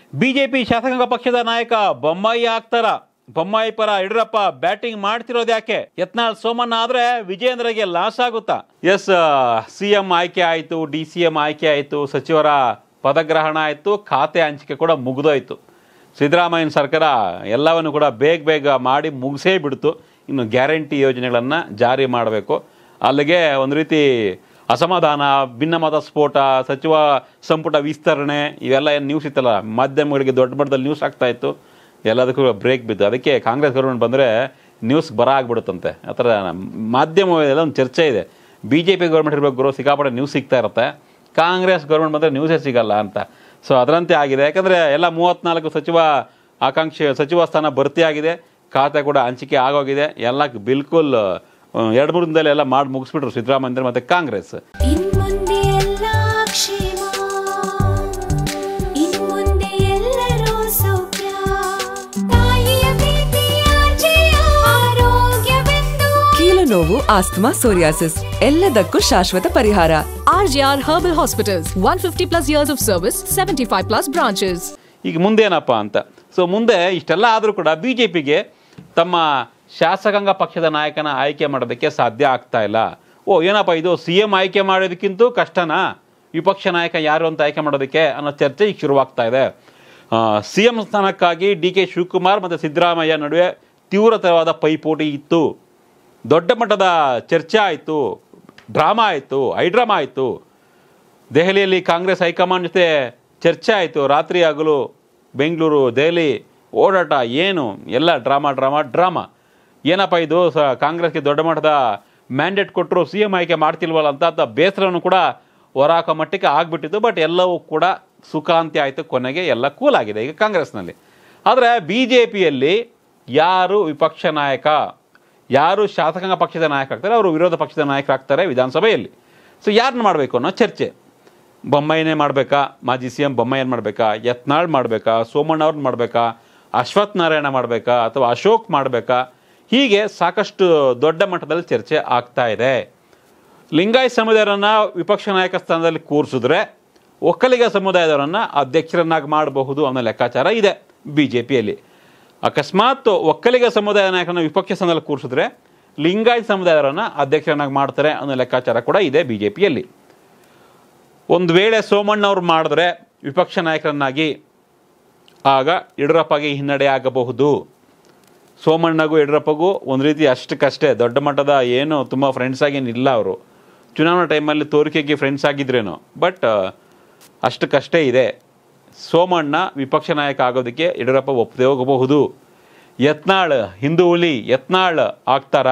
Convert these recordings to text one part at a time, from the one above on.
BJP ಶಾಸಕಾಂಗ ಪಕ್ಷದ ನಾಯಕ ಬೊಮ್ಮಾಯಿ ಆಗ್ತಾರ ಬೊಮ್ಮಾಯಿ ಪರ ಯಡಿಯೂರಪ್ಪ ಬ್ಯಾಟಿಂಗ್ ಮಾಡ್ತಿರೋದು ಯಾಕೆ ಯತ್ನಾಳ್ ಸೋಮಣ್ಣ ಆದ್ರೆ ವಿಜೇಂದ್ರಗೆ ಲಾಸ್ ಆಗುತ್ತಾ ಎಸ್ ಸಿ ಎಂ ಆಯ್ಕೆ ಆಯಿತು ಡಿ ಸಿ ಎಂ ಆಯ್ಕೆ ಆಯಿತು ಸಚಿವರ ಪದಗ್ರಹಣ ಆಯಿತು ಖಾತೆ ಹಂಚಿಕೆ ಕೂಡ ಮುಗಿದೋಯ್ತು ಸಿದ್ದರಾಮಯ್ಯನ ಸರ್ಕಾರ ಎಲ್ಲವನ್ನು ಕೂಡ ಬೇಗ ಬೇಗ ಮಾಡಿ ಮುಗಿಸೇ ಬಿಡ್ತು ಇನ್ನು ಗ್ಯಾರಂಟಿ ಯೋಜನೆಗಳನ್ನು ಜಾರಿ ಮಾಡಬೇಕು ಅಲ್ಲಿಗೆ ಒಂದು ರೀತಿ ಅಸಮಾಧಾನ ಭಿನ್ನಮತ ಸ್ಫೋಟ ಸಚಿವ ಸಂಪುಟ ವಿಸ್ತರಣೆ ಇವೆಲ್ಲ ಏನು ನ್ಯೂಸ್ ಇತ್ತಲ್ಲ ಮಾಧ್ಯಮಗಳಿಗೆ ದೊಡ್ಡ ಮಟ್ಟದಲ್ಲಿ ನ್ಯೂಸ್ ಆಗ್ತಾ ಇತ್ತು ಎಲ್ಲದಕ್ಕೂ ಬ್ರೇಕ್ ಬಿದ್ದು ಅದಕ್ಕೆ ಕಾಂಗ್ರೆಸ್ ಗೌರ್ಮೆಂಟ್ ಬಂದರೆ ನ್ಯೂಸ್ ಬರ ಆಗ್ಬಿಡುತ್ತಂತೆ ಆ ಥರ ಮಾಧ್ಯಮ ಎಲ್ಲ ಒಂದು ಚರ್ಚೆ ಇದೆ ಬಿ ಜೆ ಪಿ ಗೌರ್ಮೆಂಟ್ ಇರಬೇಕು ಗುರು ಸಿಕ್ಕಾಪಟ್ಟೆ ನ್ಯೂಸ್ ಸಿಗ್ತಾ ಇರುತ್ತೆ ಕಾಂಗ್ರೆಸ್ ಗೌರ್ಮೆಂಟ್ ಬಂದರೆ ನ್ಯೂಸೇ ಸಿಗಲ್ಲ ಅಂತ ಸೊ ಅದರಂತೆ ಆಗಿದೆ ಯಾಕಂದರೆ ಎಲ್ಲ ಮೂವತ್ನಾಲ್ಕು ಸಚಿವ ಆಕಾಂಕ್ಷೆ ಸಚಿವ ಸ್ಥಾನ ಭರ್ತಿ ಆಗಿದೆ ಖಾತೆ ಕೂಡ ಹಂಚಿಕೆ ಆಗೋಗಿದೆ ಎಲ್ಲ ಬಿಲ್ಕುಲ್ ಎರಡು ಮೂರು ದಿನದಲ್ಲಿ ಎಲ್ಲ ಮಾಡಿ ಮುಗಿಸ್ಬಿಟ್ರು ಸಿದ್ದರಾಮಯ್ಯ ಮತ್ತು ಕಾಂಗ್ರೆಸ್ ಇನ್ಮುಂದೆ ಎಲ್ಲ ಕ್ಷೇಮ ಇನ್ಮುಂದೆ ಎಲ್ಲರೂ ಸೌಖ್ಯ ತಾಯಿಯ ಪ್ರೀತಿಯ ಜಯ ಆರೋಗ್ಯವೆಂದು ಕೀಲು ನೋವು ಆಸ್ತಮಾ ಸೋರಿಯಾಸಿಸ್ ಎಲ್ಲದಕ್ಕೂ ಶಾಶ್ವತ ಪರಿಹಾರ RGR Herbal Hospitals, 150 plus years of service, 75 plus branches. ಈಗ ಮುಂದೇನಪ್ಪ ಅಂತ ಸೊ ಮುಂದೆ ಇಷ್ಟೆಲ್ಲ ಆದರೂ ಕೂಡ ಬಿ ಜೆ ಪಿಗೆ ತಮ್ಮ ಶಾಸಕಾಂಗ ಪಕ್ಷದ ನಾಯಕನ ಆಯ್ಕೆ ಮಾಡೋದಕ್ಕೆ ಸಾಧ್ಯ ಆಗ್ತಾ ಇಲ್ಲ ಓ ಏನಪ್ಪ ಇದು ಸಿ ಎಂ ಆಯ್ಕೆ ಮಾಡೋದಕ್ಕಿಂತೂ ಕಷ್ಟನಾ ವಿಪಕ್ಷ ನಾಯಕ ಯಾರು ಅಂತ ಆಯ್ಕೆ ಮಾಡೋದಕ್ಕೆ ಅನ್ನೋ ಚರ್ಚೆ ಈಗ ಶುರುವಾಗ್ತಾ ಇದೆ ಸಿ ಎಂ ಸ್ಥಾನಕ್ಕಾಗಿ ಡಿ ಕೆ ಶಿವಕುಮಾರ್ ಮತ್ತು ಸಿದ್ದರಾಮಯ್ಯ ನಡುವೆ ತೀವ್ರತರವಾದ ಪೈಪೋಟಿ ಇತ್ತು ದೊಡ್ಡ ಮಟ್ಟದ ಚರ್ಚೆ ಆಯಿತು ಡ್ರಾಮಾ ಆಯಿತು ಐಡ್ರಾಮಾ ಆಯಿತು ದೆಹಲಿಯಲ್ಲಿ ಕಾಂಗ್ರೆಸ್ ಹೈಕಮಾಂಡ್ ಜೊತೆ ಚರ್ಚೆ ಆಯಿತು ರಾತ್ರಿ ಹಗಲು ಬೆಂಗಳೂರು ದೆಹಲಿ ಓಡಾಟ ಏನು ಎಲ್ಲ ಡ್ರಾಮಾ ಡ್ರಾಮಾ ಡ್ರಾಮಾ ಏನಪ್ಪ ಇದು ಸ ಕಾಂಗ್ರೆಸ್ಗೆ ದೊಡ್ಡ ಮಟ್ಟದ ಮ್ಯಾಂಡೇಟ್ ಕೊಟ್ಟರು ಸಿ ಎಂ ಆಯ್ಕೆ ಮಾಡ್ತಿಲ್ವಲ್ಲ ಅಂತ ಅಂತ ಬೇಸರವನ್ನು ಕೂಡ ಹೊರಾಕೋ ಮಟ್ಟಕ್ಕೆ ಆಗ್ಬಿಟ್ಟಿತ್ತು ಬಟ್ ಎಲ್ಲವೂ ಕೂಡ ಸುಖಾಂತ್ಯ ಆಯಿತು ಕೊನೆಗೆ ಎಲ್ಲ ಕೂಲ್ ಆಗಿದೆ ಈಗ ಕಾಂಗ್ರೆಸ್ನಲ್ಲಿ ಆದರೆ ಬಿ ಜೆ ಪಿಯಲ್ಲಿ ಯಾರು ವಿಪಕ್ಷ ನಾಯಕ ಯಾರು ಶಾಸಕಾಂಗ ಪಕ್ಷದ ನಾಯಕ ಆಗ್ತಾರೆ ಅವರು ವಿರೋಧ ಪಕ್ಷದ ನಾಯಕರಾಗ್ತಾರೆ ವಿಧಾನಸಭೆಯಲ್ಲಿ ಸೊ ಯಾರನ್ನ ಮಾಡಬೇಕು ಅನ್ನೋ ಚರ್ಚೆ ಬೊಮ್ಮಾಯಿನೇ ಮಾಡಬೇಕಾ ಮಾಜಿ ಸಿ ಎಂ ಬೊಮ್ಮಾಯಿನ ಮಾಡಬೇಕಾ ಯತ್ನಾಳ್ ಮಾಡಬೇಕಾ ಸೋಮಣ್ಣ ಅವ್ರನ್ನ ಮಾಡಬೇಕಾ ಅಶ್ವಥ್ ನಾರಾಯಣ ಮಾಡಬೇಕಾ ಅಥವಾ ಅಶೋಕ್ ಮಾಡಬೇಕಾ ಹೀಗೆ ಸಾಕಷ್ಟು ದೊಡ್ಡ ಮಟ್ಟದಲ್ಲಿ ಚರ್ಚೆ ಆಗ್ತಾ ಇದೆ ಲಿಂಗಾಯತ್ ಸಮುದಾಯರನ್ನ ವಿಪಕ್ಷ ನಾಯಕ ಸ್ಥಾನದಲ್ಲಿ ಕೂರಿಸಿದ್ರೆ ಒಕ್ಕಲಿಗ ಸಮುದಾಯದವರನ್ನ ಅಧ್ಯಕ್ಷರನ್ನಾಗಿ ಮಾಡಬಹುದು ಅನ್ನೋ ಲೆಕ್ಕಾಚಾರ ಇದೆ ಬಿ ಜೆ ಪಿಯಲ್ಲಿ ಅಕಸ್ಮಾತ್ ಒಕ್ಕಲಿಗ ಸಮುದಾಯ ನಾಯಕನ ವಿಪಕ್ಷ ಸ್ಥಾನದಲ್ಲಿ ಕೂರಿಸಿದ್ರೆ ಲಿಂಗಾಯತ್ ಸಮುದಾಯದವರನ್ನ ಅಧ್ಯಕ್ಷರನ್ನಾಗಿ ಮಾಡ್ತಾರೆ ಅನ್ನೋ ಲೆಕ್ಕಾಚಾರ ಕೂಡ ಇದೆ ಬಿ ಜೆ ಪಿಯಲ್ಲಿ ಒಂದು ವೇಳೆ ಸೋಮಣ್ಣವ್ರು ಮಾಡಿದ್ರೆ ವಿಪಕ್ಷ ನಾಯಕರನ್ನಾಗಿ ಆಗ ಯಡಿಯೂರಪ್ಪಗೆ ಹಿನ್ನಡೆ ಆಗಬಹುದು ಸೋಮಣ್ಣಗೂ ಯಡಿಯೂರಪ್ಪಗೂ ಒಂದು ರೀತಿ ಅಷ್ಟಕ್ಕಷ್ಟೇ ದೊಡ್ಡ ಮಟ್ಟದ ಏನು ತುಂಬ ಫ್ರೆಂಡ್ಸ್ ಆಗೇನಿಲ್ಲ ಅವರು ಚುನಾವಣಾ ಟೈಮಲ್ಲಿ ತೋರಿಕೆಗೆ ಫ್ರೆಂಡ್ಸ್ ಆಗಿದ್ರೇನೋ ಬಟ್ ಅಷ್ಟಕ್ಕಷ್ಟೇ ಇದೆ ಸೋಮಣ್ಣ ವಿಪಕ್ಷ ನಾಯಕ ಆಗೋದಕ್ಕೆ ಯಡಿಯೂರಪ್ಪ ಒಪ್ಪದೆ ಹೋಗಬಹುದು ಯತ್ನಾಳ್ ಹಿಂದೂ ಹುಲಿ ಯತ್ನಾಳ್ ಆಗ್ತಾರ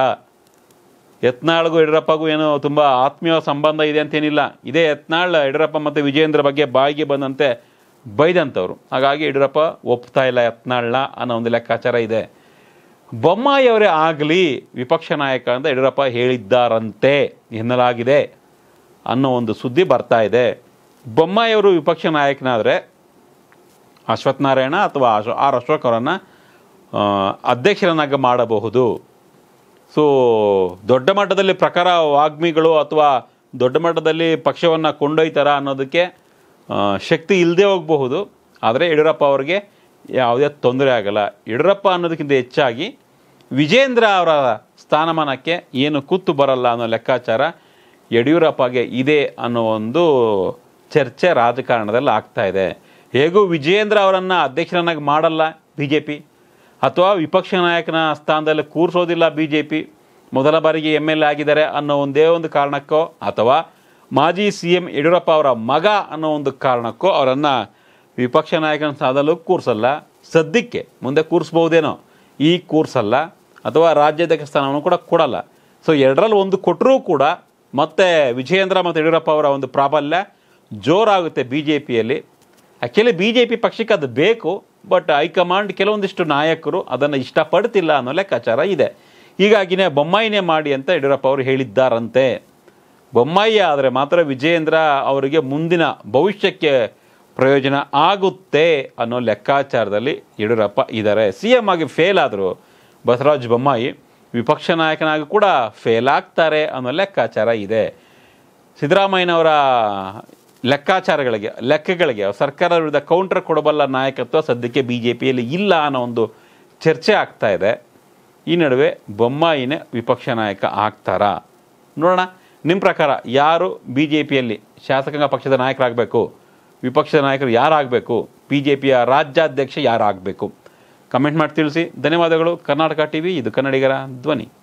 ಯತ್ನಾಳ್ಗೂ ಯಡಿಯೂರಪ್ಪಗೂ ಏನೋ ತುಂಬ ಆತ್ಮೀಯ ಸಂಬಂಧ ಇದೆ ಅಂತೇನಿಲ್ಲ ಇದೇ ಯತ್ನಾಳ್ ಯಡಿಯೂರಪ್ಪ ಮತ್ತು ವಿಜಯೇಂದ್ರ ಬಗ್ಗೆ ಬಾಯಿಗೆ ಬಂದಂತೆ ಬೈದಂಥವ್ರು ಹಾಗಾಗಿ ಯಡಿಯೂರಪ್ಪ ಒಪ್ತಾ ಇಲ್ಲ ಯತ್ನಾಳ್ನ ಅನ್ನೋ ಒಂದು ಲೆಕ್ಕಾಚಾರ ಇದೆ ಬೊಮ್ಮಾಯಿ ಅವರೇ ಆಗಲಿ ವಿಪಕ್ಷ ನಾಯಕ ಅಂತ ಯಡಿಯೂರಪ್ಪ ಹೇಳಿದ್ದಾರಂತೆ ಎನ್ನಲಾಗಿದೆ ಅನ್ನೋ ಒಂದು ಸುದ್ದಿ ಬರ್ತಾ ಇದೆ ಬೊಮ್ಮಾಯಿ ಅವರು ವಿಪಕ್ಷ ನಾಯಕನಾದರೆ ಅಶ್ವಥ್ ನಾರಾಯಣ ಅಥವಾ ಅಶೋ ಆರ್ ಅಶೋಕ್ ಅವರನ್ನು ಅಧ್ಯಕ್ಷರನ್ನಾಗಿ ಮಾಡಬಹುದು ಸೊ ದೊಡ್ಡ ಮಟ್ಟದಲ್ಲಿ ಪ್ರಕಾರ ವಾಗ್ಮಿಗಳು ಅಥವಾ ದೊಡ್ಡ ಮಟ್ಟದಲ್ಲಿ ಪಕ್ಷವನ್ನು ಕೊಂಡೊಯ್ತಾರ ಅನ್ನೋದಕ್ಕೆ ಆ, ಶಕ್ತಿ ಇಲ್ಲದೆ ಹೋಗಬಹುದು ಆದರೆ ಯಡಿಯೂರಪ್ಪ ಅವರಿಗೆ ಯಾವುದೇ ತೊಂದರೆ ಆಗಲ್ಲ ಯಡಿಯೂರಪ್ಪ ಅನ್ನೋದಕ್ಕಿಂತ ಹೆಚ್ಚಾಗಿ ವಿಜೇಂದ್ರ ಅವರ ಸ್ಥಾನಮಾನಕ್ಕೆ ಏನು ಕೂತು ಬರಲ್ಲ ಅನ್ನೋ ಲೆಕ್ಕಾಚಾರ ಯಡಿಯೂರಪ್ಪಗೆ ಇದೆ ಅನ್ನೋ ಒಂದು ಚರ್ಚೆ ರಾಜಕಾರಣದಲ್ಲಿ ಆಗ್ತಾ ಇದೆ ಹೇಗೂ ವಿಜೇಂದ್ರ ಅವರನ್ನು ಅಧ್ಯಕ್ಷರನ್ನಾಗಿ ಮಾಡಲ್ಲ ಬಿ ಜೆ ಪಿ ಅಥವಾ ವಿಪಕ್ಷ ನಾಯಕನ ಸ್ಥಾನದಲ್ಲಿ ಕೂರಿಸೋದಿಲ್ಲ ಬಿ ಜೆ ಪಿ ಮೊದಲ ಬಾರಿಗೆ ಎಮ್ ಎಲ್ ಎ ಆಗಿದ್ದಾರೆ ಅನ್ನೋ ಒಂದೇ ಒಂದು ಕಾರಣಕ್ಕೋ ಅಥವಾ ಮಾಜಿ ಸಿ ಎಂ ಯಡಿಯೂರಪ್ಪ ಅವರ ಮಗ ಅನ್ನೋ ಒಂದು ಕಾರಣಕ್ಕೋ ಅವರನ್ನು ವಿಪಕ್ಷ ನಾಯಕನ ಸ್ಥಾನದಲ್ಲೂ ಕೂರಿಸಲ್ಲ ಸದ್ಯಕ್ಕೆ ಮುಂದೆ ಕೂರಿಸ್ಬಹುದೇನೋ ಈ ಕೂರಿಸಲ್ಲ ಅಥವಾ ರಾಜ್ಯಾಧ್ಯಕ್ಷ ಸ್ಥಾನವನ್ನು ಕೂಡ ಕೊಡಲ್ಲ ಸೊ ಎರಡರಲ್ಲಿ ಒಂದು ಕೊಟ್ಟರೂ ಕೂಡ ಮತ್ತೆ ವಿಜಯೇಂದ್ರ ಮತ್ತು ಯಡಿಯೂರಪ್ಪ ಅವರ ಒಂದು ಪ್ರಾಬಲ್ಯ ಜೋರಾಗುತ್ತೆ ಬಿ ಜೆ ಪಿಯಲ್ಲಿ ಆ್ಯಕ್ಚುಲಿ ಬಿ ಜೆ ಪಿ ಪಕ್ಷಕ್ಕೆ ಅದು ಬೇಕು ಬಟ್ ಹೈಕಮಾಂಡ್ ಕೆಲವೊಂದಿಷ್ಟು ನಾಯಕರು ಅದನ್ನು ಇಷ್ಟಪಡ್ತಿಲ್ಲ ಅನ್ನೋ ಲೆಕ್ಕಾಚಾರ ಇದೆ ಹೀಗಾಗಿನೇ ಬೊಮ್ಮಾಯಿನೇ ಮಾಡಿ ಅಂತ ಯಡಿಯೂರಪ್ಪ ಅವರು ಹೇಳಿದ್ದಾರಂತೆ ಬೊಮ್ಮಾಯಿ ಆದರೆ ಮಾತ್ರ ವಿಜಯೇಂದ್ರ ಅವರಿಗೆ ಮುಂದಿನ ಭವಿಷ್ಯಕ್ಕೆ ಪ್ರಯೋಜನ ಆಗುತ್ತೆ ಅನ್ನೋ ಲೆಕ್ಕಾಚಾರದಲ್ಲಿ ಯಡಿಯೂರಪ್ಪ ಇದ್ದಾರೆ ಸಿ ಎಂ ಆಗಿ ಫೇಲ್ ಆದರು ಬಸವರಾಜ ಬೊಮ್ಮಾಯಿ ವಿಪಕ್ಷ ನಾಯಕನಾಗಿ ಕೂಡ ಫೇಲ್ ಆಗ್ತಾರೆ ಅನ್ನೋ ಲೆಕ್ಕಾಚಾರ ಇದೆ ಸಿದ್ದರಾಮಯ್ಯನವರ ಲೆಕ್ಕಾಚಾರಗಳಿಗೆ ಲೆಕ್ಕಗಳಿಗೆ ಸರ್ಕಾರದ ವಿರುದ್ಧ ಕೌಂಟರ್ ಕೊಡಬಲ್ಲ ನಾಯಕತ್ವ ಸದ್ಯಕ್ಕೆ ಬಿ ಜೆ ಪಿಯಲ್ಲಿ ಇಲ್ಲ ಅನ್ನೋ ಒಂದು ಚರ್ಚೆ ಆಗ್ತಾ ಇದೆ ಈ ನಡುವೆ ಬೊಮ್ಮಾಯಿನೇ ವಿಪಕ್ಷ ನಾಯಕ ಆಗ್ತಾರಾ ನೋಡೋಣ ನಿಮ್ಮ ಪ್ರಕಾರ ಯಾರು ಬಿ ಜೆ ಪಿಯಲ್ಲಿ ಶಾಸಕಾಂಗ ಪಕ್ಷದ ನಾಯಕರಾಗಬೇಕು ವಿಪಕ್ಷದ ನಾಯಕರು ಯಾರಾಗಬೇಕು ಬಿ ಜೆ ಪಿಯ ರಾಜ್ಯಾಧ್ಯಕ್ಷ ಯಾರಾಗಬೇಕು ಕಮೆಂಟ್ ಮಾಡಿ ತಿಳಿಸಿ ಧನ್ಯವಾದಗಳು ಕರ್ನಾಟಕ ಟಿವಿ ಇದು ಕನ್ನಡಿಗರ ಧ್ವನಿ